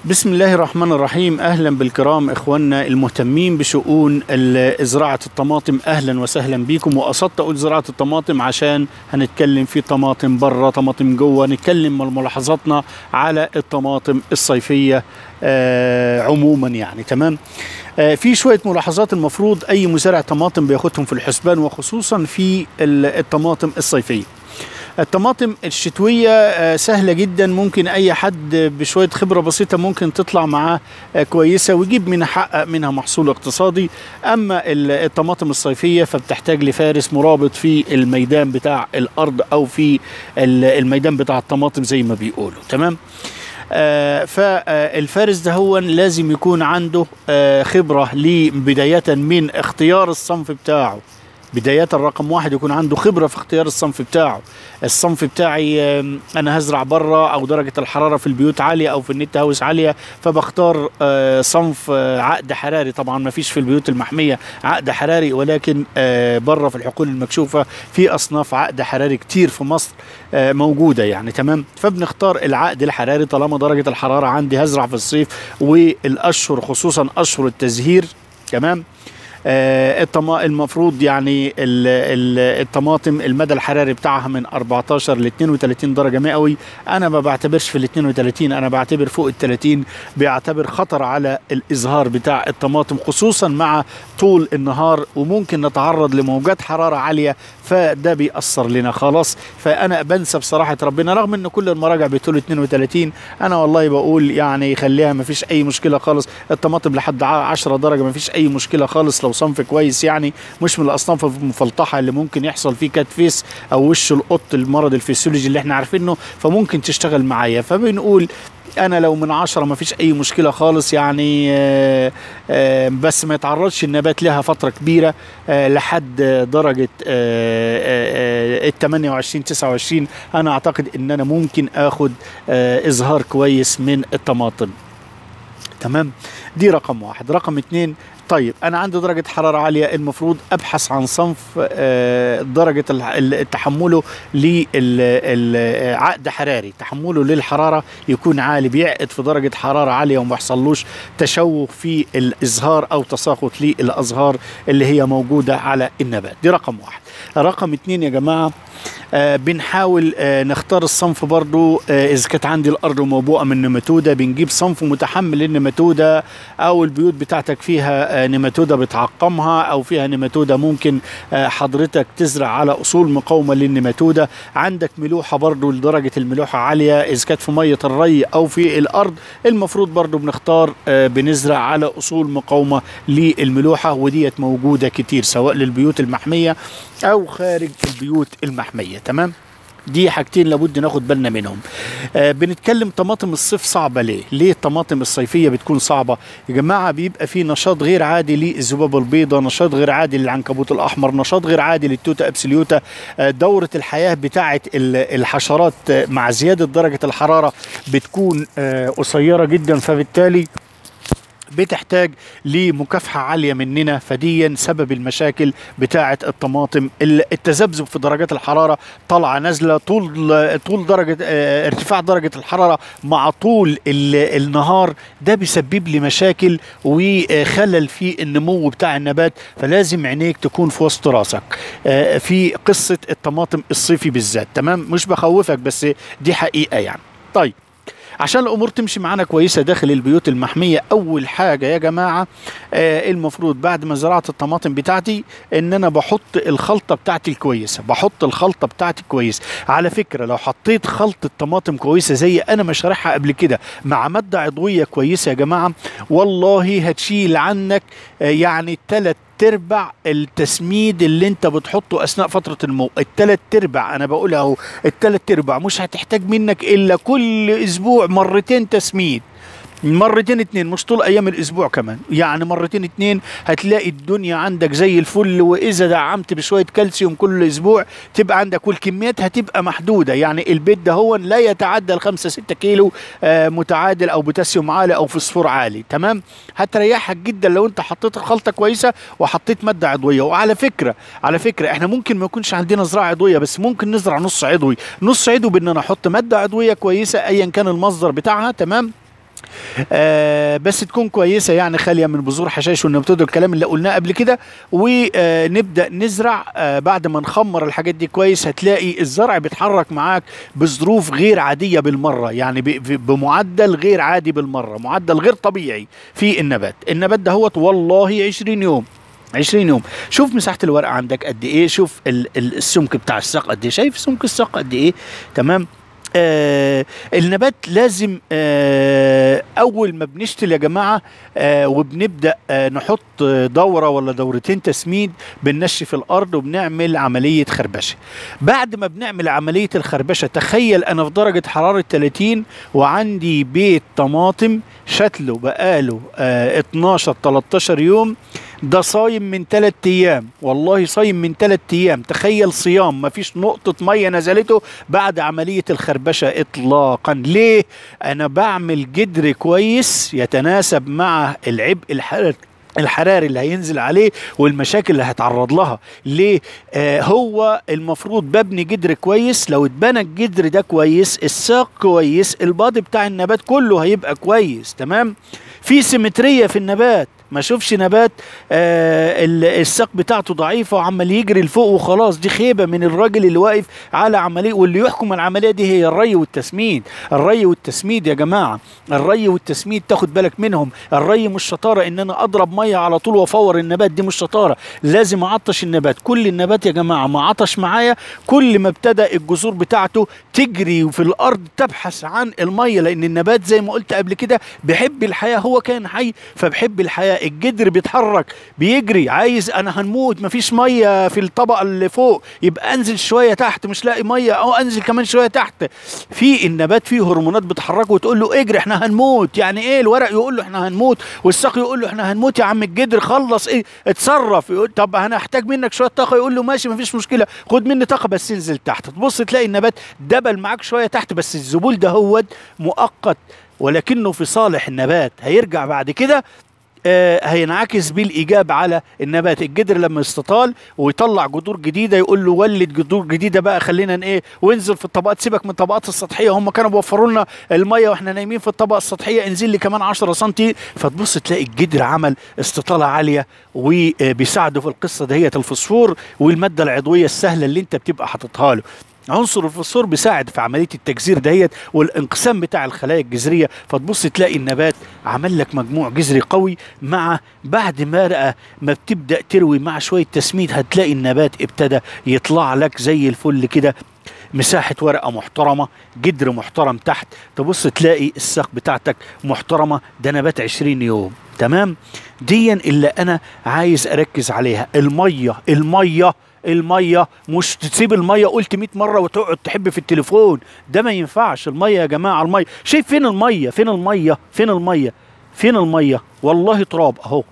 بسم الله الرحمن الرحيم اهلا بالكرام اخواننا المهتمين بشؤون ال- زراعه الطماطم اهلا وسهلا بكم وقصدت اقول زراعه الطماطم عشان هنتكلم في طماطم بره طماطم جوه نتكلم من ملاحظاتنا على الطماطم الصيفيه آه عموما يعني تمام آه في شويه ملاحظات المفروض اي مزارع طماطم بياخدهم في الحسبان وخصوصا في ال- الطماطم الصيفيه الطماطم الشتوية آه، سهلة جدا ممكن أي حد بشوية خبرة بسيطة ممكن تطلع معاه آه، كويسة ويجيب منها حقق منها محصول اقتصادي أما ال- الطماطم الصيفية فبتحتاج لفارس مرابط في الميدان بتاع الأرض أو في ال- الميدان بتاع الطماطم زي ما بيقولوا تمام آه، فالفارس ده هو لازم يكون عنده آه، خبرة ليه بداية من اختيار الصنف بتاعه بداية رقم واحد يكون عنده خبرة في اختيار الصنف بتاعه الصنف بتاعي آم، أنا هزرع بره أو درجة الحرارة في البيوت عالية أو في النت هاوس عالية فبختار آه، صنف آه، عقد حراري طبعا ما فيش في البيوت المحمية عقد حراري ولكن آه، بره في الحقول المكشوفة في أصناف عقد حراري كتير في مصر آه، موجودة يعني تمام فبنختار العقد الحراري طالما درجة الحرارة عندي هزرع في الصيف والأشهر خصوصا أشهر التزهير تمام آه، الطما المفروض يعني ال- ال- الطماطم المدى الحراري بتاعها من 14 ل 32 درجه مئوي انا ما بعتبرش في ال 32 انا بعتبر فوق ال 30 بيعتبر خطر على الازهار بتاع الطماطم خصوصا مع طول النهار وممكن نتعرض لموجات حراره عاليه فده بيأثر لنا خلاص فانا بنسى بصراحه ربنا رغم ان كل المراجع بتقول 32 انا والله بقول يعني خليها ما فيش اي مشكله خالص الطماطم لحد 10 درجه ما فيش اي مشكله خالص لو صنف كويس يعني مش من الاصناف المفلطحه اللي ممكن يحصل فيه كات فيس او وش القط المرض الفسيولوجي اللي احنا عارفينه فممكن تشتغل معايا فبنقول انا لو من عشرة ما فيش اي مشكلة خالص يعني آه، آه، بس ما يتعرضش النبات لها فترة كبيرة آه، لحد درجة ال 28 29 انا اعتقد ان انا ممكن اخد آه، ازهار كويس من الطماطم تمام دي رقم واحد رقم اتنين طيب انا عندي درجه حراره عاليه المفروض ابحث عن صنف آه، درجه الح- ال- تحمله للعقد حراري تحمله للحراره يكون عالي بيعقد في درجه حراره عاليه وما يحصلوش تشوه في الازهار او تساقط للازهار اللي هي موجوده على النبات دي رقم واحد رقم اتنين يا جماعه آه بنحاول آه نختار الصنف برضو آه اذا كانت عندي الارض موبوءه من نماتوده بنجيب صنف متحمل للنماتوده او البيوت بتاعتك فيها آه نماتوده بتعقمها او فيها نماتوده ممكن آه حضرتك تزرع على اصول مقاومه للنماتوده عندك ملوحه برضو لدرجه الملوحه عاليه اذا كانت في ميه الري او في الارض المفروض برضو بنختار آه بنزرع على اصول مقاومه للملوحه وديت موجوده كتير سواء للبيوت المحميه او خارج البيوت المحميه تمام دي حاجتين لابد ناخد بالنا منهم آه بنتكلم طماطم الصيف صعبة ليه ليه الطماطم الصيفية بتكون صعبة يا جماعة بيبقى في نشاط غير عادي للذبابة البيضاء نشاط غير عادي للعنكبوت الأحمر نشاط غير عادي للتوتا أبسليوتا آه دورة الحياة بتاعة ال- الحشرات آه، مع زيادة درجة الحرارة بتكون آه قصيرة جدا فبالتالي بتحتاج لمكافحة عالية مننا فديا سبب المشاكل بتاعة الطماطم ال- التذبذب في درجات الحرارة طالعة نازلة طول طول درجة آه، ارتفاع درجة الحرارة مع طول ال- النهار ده بيسبب لي مشاكل وخلل في النمو بتاع النبات فلازم عينيك تكون في وسط راسك آه، في قصة الطماطم الصيفي بالذات تمام مش بخوفك بس دي حقيقة يعني طيب عشان الامور تمشي معانا كويسه داخل البيوت المحميه اول حاجه يا جماعه آه المفروض بعد ما زرعت الطماطم بتاعتي ان انا بحط الخلطه بتاعتي الكويسه بحط الخلطه بتاعتي كويس على فكره لو حطيت خلطه طماطم كويسه زي انا ما شارحها قبل كده مع ماده عضويه كويسه يا جماعه والله هتشيل عنك آه يعني ثلاث ارباع التسميد اللي انت بتحطه اثناء فتره النمو التلات ارباع انا بقول اهو التلات ارباع مش هتحتاج منك الا كل اسبوع مرتين تسميد مرتين اتنين مش طول ايام الاسبوع كمان يعني مرتين اتنين هتلاقي الدنيا عندك زي الفل واذا دعمت بشويه كالسيوم كل اسبوع تبقى عندك والكميات هتبقى محدوده يعني البيت ده هو لا يتعدى ال 5 6 كيلو آه متعادل او بوتاسيوم عالي او فوسفور عالي تمام هتريحك جدا لو انت حطيت الخلطه كويسه وحطيت ماده عضويه وعلى فكره على فكره احنا ممكن ما يكونش عندنا زراعه عضويه بس ممكن نزرع نص عضوي نص عضوي بان انا احط ماده عضويه كويسه ايا كان المصدر بتاعها تمام آه بس تكون كويسه يعني خاليه من بذور حشائش والنباتات والكلام اللي قلناه قبل كده ونبدا نزرع آه بعد ما نخمر الحاجات دي كويس هتلاقي الزرع بيتحرك معاك بظروف غير عاديه بالمره يعني ب- ب- بمعدل غير عادي بالمره معدل غير طبيعي في النبات النبات ده هو والله 20 يوم 20 يوم شوف مساحه الورقه عندك قد ايه شوف ال- ال- السمك بتاع الساق قد ايه شايف سمك الساق قد ايه تمام آه النبات لازم آه اول ما بنشتل يا جماعه آه وبنبدا آه نحط آه، دوره ولا دورتين تسميد بننشف الارض وبنعمل عمليه خربشه بعد ما بنعمل عمليه الخربشه تخيل انا في درجه حراره 30 وعندي بيت طماطم شتله بقاله آه 12 13 يوم ده صايم من ثلاث ايام والله صايم من ثلاث ايام تخيل صيام مفيش نقطة مية نزلته بعد عملية الخربشة اطلاقا ليه انا بعمل جدر كويس يتناسب مع العبء الحراري الحراري اللي هينزل عليه والمشاكل اللي هيتعرض لها ليه آه هو المفروض ببني جدر كويس لو اتبنى الجدر ده كويس الساق كويس الباضي بتاع النبات كله هيبقى كويس تمام في سيمترية في النبات ما اشوفش نبات آه ال- الساق بتاعته ضعيفه وعمال يجري لفوق وخلاص دي خيبه من الراجل اللي واقف على عمليه واللي يحكم العمليه دي هي الري والتسميد الري والتسميد يا جماعه الري والتسميد تاخد بالك منهم الري مش شطاره ان انا اضرب ميه على طول وافور النبات دي مش شطاره لازم اعطش النبات كل النبات يا جماعه ما عطش معايا كل ما ابتدى الجذور بتاعته تجري في الارض تبحث عن الميه لان النبات زي ما قلت قبل كده بيحب الحياه هو كان حي فبحب الحياه الجدر بيتحرك بيجري عايز انا هنموت مفيش ميه في الطبقه اللي فوق يبقى انزل شويه تحت مش لاقي ميه او انزل كمان شويه تحت في النبات فيه هرمونات بتحركه وتقول له اجري احنا هنموت يعني ايه الورق يقول له احنا هنموت والساق يقول له احنا هنموت يا عم الجدر خلص ايه اتصرف يقول طب انا هحتاج منك شويه طاقه يقول له ماشي مفيش مشكله خد مني طاقه بس انزل تحت تبص تلاقي النبات دبل معاك شويه تحت بس الذبول ده هو مؤقت ولكنه في صالح النبات هيرجع بعد كده آه، هينعكس بالايجاب على النبات الجدر لما يستطال ويطلع جذور جديده يقول له ولد جذور جديده بقى خلينا ن- ايه وانزل في الطبقات سيبك من الطبقات السطحيه هم كانوا بيوفروا لنا الميه واحنا نايمين في الطبقه السطحيه انزل لي كمان 10 سم فتبص تلاقي الجدر عمل استطاله عاليه وبيساعده في القصه دهيت الفوسفور والماده العضويه السهله اللي انت بتبقى حاططها له عنصر الفوسفور بيساعد في عمليه التجزير دهيت والانقسام بتاع الخلايا الجذريه فتبص تلاقي النبات عمل لك مجموع جذري قوي مع بعد ما رأى ما بتبدا تروي مع شويه تسميد هتلاقي النبات ابتدى يطلع لك زي الفل كده مساحة ورقة محترمة جدر محترم تحت تبص تلاقي الساق بتاعتك محترمة ده نبات 20 يوم تمام ديا اللي أنا عايز أركز عليها المية المية المية مش تسيب المية قلت 100 مرة وتقعد تحب في التليفون ده ما ينفعش المية يا جماعة المية شايف فين المية فين المية فين المية فين المية والله تراب اهو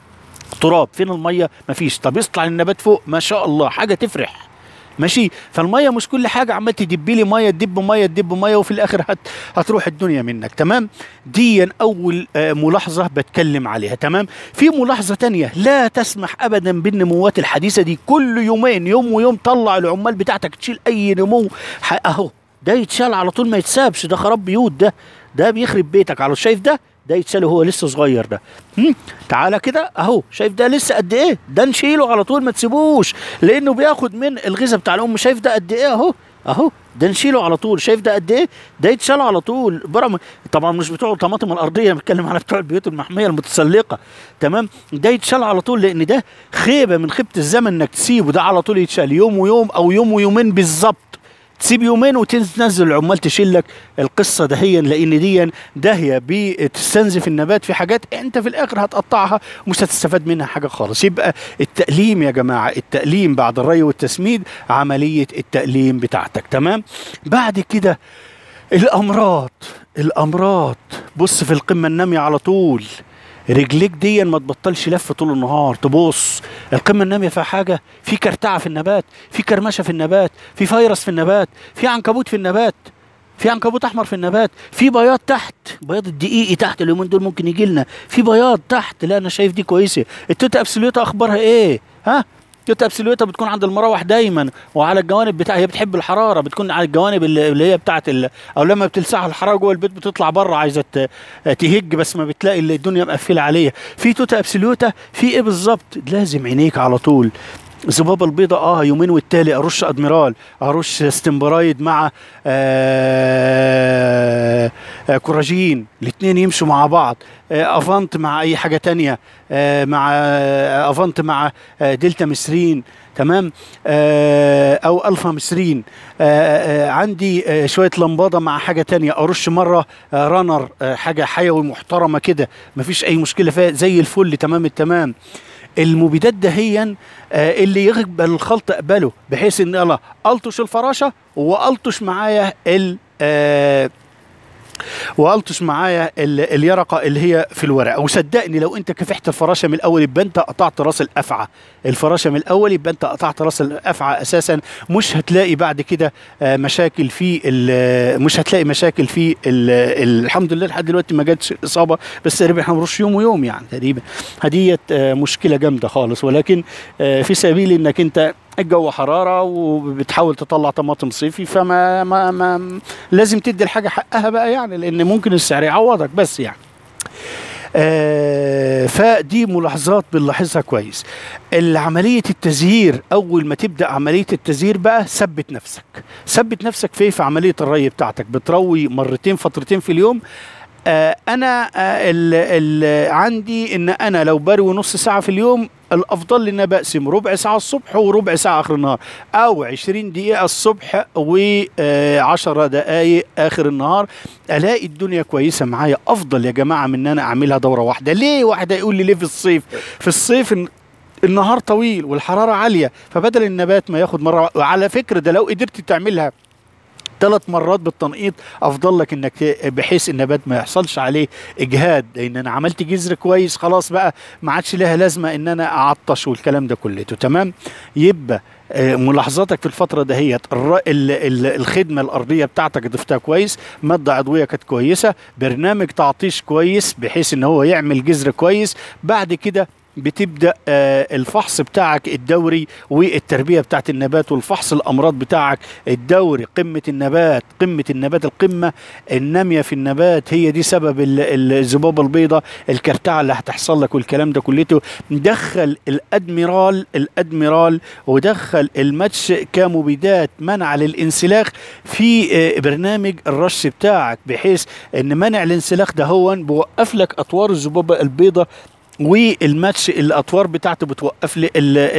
تراب فين المية مفيش طب يطلع النبات فوق ما شاء الله حاجة تفرح ماشي فالميه مش كل حاجه عمال تدب لي ميه تدب ميه تدب ميه وفي الاخر هت هتروح الدنيا منك تمام دي اول آه، ملاحظه بتكلم عليها تمام في ملاحظه تانية لا تسمح ابدا بالنموات الحديثه دي كل يومين يوم ويوم طلع العمال بتاعتك تشيل اي نمو ح- اهو ده يتشال على طول ما يتسابش ده خراب بيوت ده ده بيخرب بيتك على شايف ده ده يتشال وهو لسه صغير ده هم؟ تعالى كده اهو شايف ده لسه قد ايه ده نشيله على طول ما تسيبوش لانه بياخد من الغذاء بتاع الام شايف ده قد ايه اهو اهو ده نشيله على طول شايف ده قد ايه ده يتشال على طول برم طبعا مش بتوع الطماطم الارضيه بتكلم على بتوع البيوت المحميه المتسلقه تمام ده يتشال على طول لان ده خيبه من خيبه الزمن انك تسيبه ده على طول يتشال يوم ويوم او يوم ويومين بالظبط تسيب يومين وتنزل العمال تشيل لك القصه دهيا لان دي داهيه بتستنزف النبات في حاجات انت في الاخر هتقطعها ومش هتستفاد منها حاجه خالص يبقى التأليم يا جماعه التأليم بعد الري والتسميد عمليه التأليم بتاعتك تمام بعد كده الامراض الامراض بص في القمه الناميه على طول رجليك دي ما تبطلش لف طول النهار تبص القمه الناميه فيها حاجه في كرتعه في النبات في كرمشه في النبات في فيروس في النبات في عنكبوت في النبات في عنكبوت احمر في النبات في بياض تحت بياض الدقيقي تحت اليومين دول ممكن يجي لنا في بياض تحت لا انا شايف دي كويسه التوتا ابسوليوتا اخبارها ايه ها توتا ابسوليوتا بتكون عند المراوح دايما وعلى الجوانب بتاعها هي بتحب الحراره بتكون على الجوانب اللي اللي هي بتاعت ال... او لما بتلسعها الحراره جوه البيت بتطلع بره عايزه ت- تهج بس ما بتلاقي اللي الدنيا مقفله عليها في توتا ابسوليوتا في ايه بالظبط لازم عينيك على طول الذبابه البيضاء اه يومين والتالي ارش ادميرال ارش ستمبرايد مع آه آه كوراجين الاثنين يمشوا مع بعض آه افانت مع اي حاجه تانية آه مع آه افانت مع آه دلتا مسرين تمام آه او الفا مسرين آه آه عندي آه شويه لمباده مع حاجه تانية ارش مره آه رانر آه حاجه حيوي محترمه كده مفيش اي مشكله فيها زي الفل تمام التمام المبيدات دهيا آه اللي يقبل الخلط اقبله بحيث ان انا الطش الفراشه والطش معايا ال آه والطش معايا ال- اليرقه اللي هي في الورق وصدقني لو انت كفحت الفراشه من الاول يبقى انت قطعت راس الافعى الفراشه من الاول يبقى انت قطعت راس الافعى اساسا مش هتلاقي بعد كده آه، مشاكل في ال- مش هتلاقي مشاكل في ال- ال- الحمد لله لحد دلوقتي ما جاتش اصابه بس تقريبا احنا بنرش يوم ويوم يعني تقريبا هديت آه، مشكله جامده خالص ولكن آه، في سبيل انك انت الجو حراره وبتحاول تطلع طماطم صيفي فما ما ما لازم تدي الحاجه حقها بقى يعني لان ممكن السعر يعوضك بس يعني آه فدي ملاحظات بنلاحظها كويس عملية التزهير أول ما تبدأ عملية التزهير بقى ثبت نفسك ثبت نفسك في في عملية الري بتاعتك بتروي مرتين فترتين في اليوم آه انا آه ال ال عندي ان انا لو بروي نص ساعه في اليوم الافضل ان أنا بقسم ربع ساعه الصبح وربع ساعه اخر النهار او 20 دقيقه الصبح و10 دقائق اخر النهار الاقي الدنيا كويسه معايا افضل يا جماعه من ان انا اعملها دوره واحده ليه واحده يقول لي ليه في الصيف في الصيف إن- النهار طويل والحراره عاليه فبدل النبات ما ياخد مره وعلى فكره ده لو قدرت تعملها ثلاث مرات بالتنقيط افضل لك انك ت- بحيث النبات ما يحصلش عليه اجهاد لان انا عملت جذر كويس خلاص بقى ما عادش لها لازمه ان انا اعطش والكلام ده كلته تمام يبقى آه، ملاحظاتك في الفترة دهيت الر- ال- ال- الخدمة الأرضية بتاعتك ضفتها كويس مادة عضوية كانت كويسة برنامج تعطيش كويس بحيث ان هو يعمل جذر كويس بعد كده بتبدا آه، الفحص بتاعك الدوري والتربيه بتاعت النبات والفحص الامراض بتاعك الدوري قمه النبات قمه النبات القمه الناميه في النبات هي دي سبب ال- ال- الذبابه البيضاء الكرتعه اللي هتحصل لك والكلام ده كلته دخل الادميرال الادميرال ودخل الماتش كمبيدات منع للانسلاخ في آه، برنامج الرش بتاعك بحيث ان منع الانسلاخ ده هو بيوقف لك اطوار الذبابه البيضاء والماتش الاطوار بتاعته بتوقف لي ال-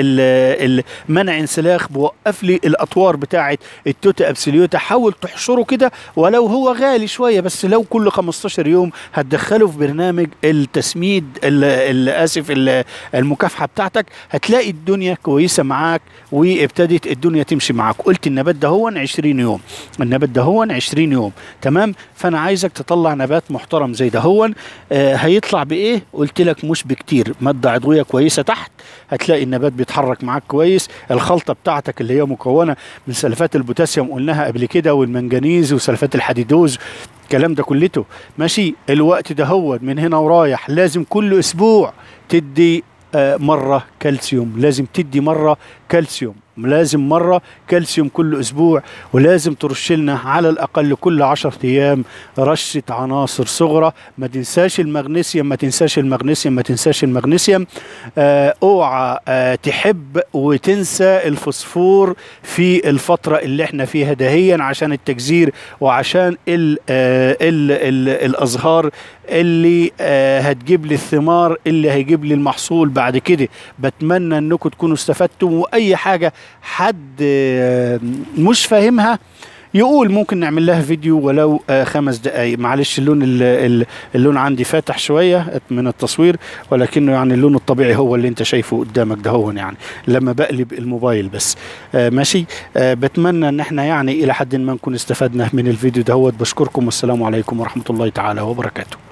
ال- ال- منع انسلاخ بوقف لي الاطوار بتاعه التوتا ابسوليوتا حاول تحشره كده ولو هو غالي شويه بس لو كل 15 يوم هتدخله في برنامج التسميد ال- ال- اسف ال- المكافحه بتاعتك هتلاقي الدنيا كويسه معاك وابتدت الدنيا تمشي معاك قلت النبات ده هو 20 يوم النبات ده هو 20 يوم تمام فانا عايزك تطلع نبات محترم زي ده هو آه هيطلع بايه قلت لك مش بكتير ماده عضويه كويسه تحت هتلاقي النبات بيتحرك معاك كويس الخلطه بتاعتك اللي هي مكونه من سلفات البوتاسيوم قلناها قبل كده والمنجنيز وسلفات الحديدوز الكلام ده كلته ماشي الوقت ده هو من هنا ورايح لازم كل اسبوع تدي آه، مرة كالسيوم لازم تدي مرة كالسيوم لازم مرة كالسيوم كل أسبوع ولازم ترش لنا على الأقل كل عشرة أيام رشة عناصر صغرى ما تنساش المغنيسيوم ما تنساش المغنيسيوم ما تنساش المغنيسيوم آه اوعى آه تحب وتنسى الفوسفور في الفترة اللي احنا فيها دهيا عشان التجزير وعشان ال آه ال ال الأزهار اللي آه هتجيب لي الثمار اللي هيجيب لي المحصول بعد كده بتمنى انكم تكونوا استفدتم واي حاجه حد آه مش فاهمها يقول ممكن نعمل لها فيديو ولو آه خمس دقايق معلش اللون ال- ال- اللون عندي فاتح شويه من التصوير ولكنه يعني اللون الطبيعي هو اللي انت شايفه قدامك ده هو يعني لما بقلب الموبايل بس آه ماشي آه بتمنى ان احنا يعني الى حد ما نكون استفدنا من الفيديو ده هو بشكركم والسلام عليكم ورحمه الله تعالى وبركاته